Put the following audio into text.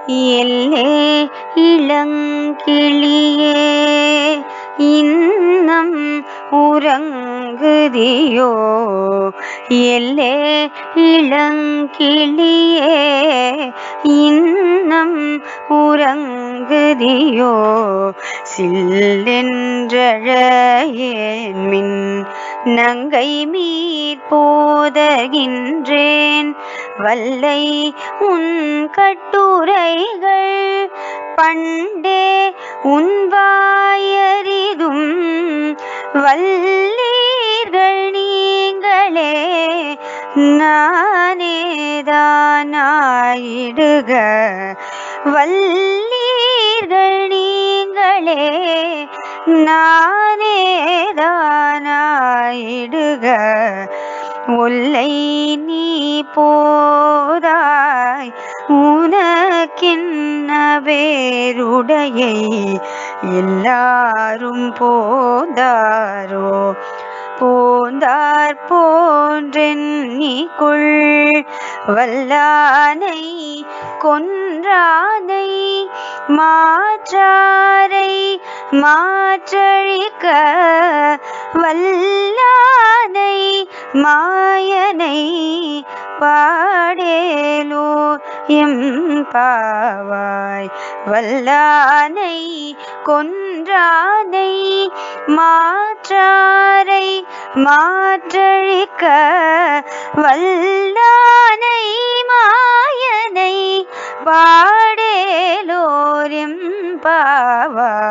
எல்லே இளங்கிளியே இன்னம் உறங்குதியோ எல்லே இளங்கிளியே இன்னம் உறங்குதியோ சில்லென்றழையேன் மின் நங்கை மீற் போதகின்றேன் வல்லை உன் கட்டுரைகள் பண்டே உன் வாயறிதும் வல்லீர்கள் நீங்களே நானேதானாயிடுக வல்லீர்கள் நீங்களே நானேதானாயிடுக ஒல்லை நீ போதாய் உனக்கென்ன வேருடையை எல்லாரும் போந்தாரோ போந்தார் போன்றென்னிக்குள் வல்லானை கொன்றானை மாற்றாரை மாற்றழிக்க வல்லானை மாயனை பாடேலோ எம் பாவாய் வல்லானை கொன்றானை மாற்றாரை மாற்றழிக்க வல்லானை மாயனை பாடேலோரெம் பாவாய்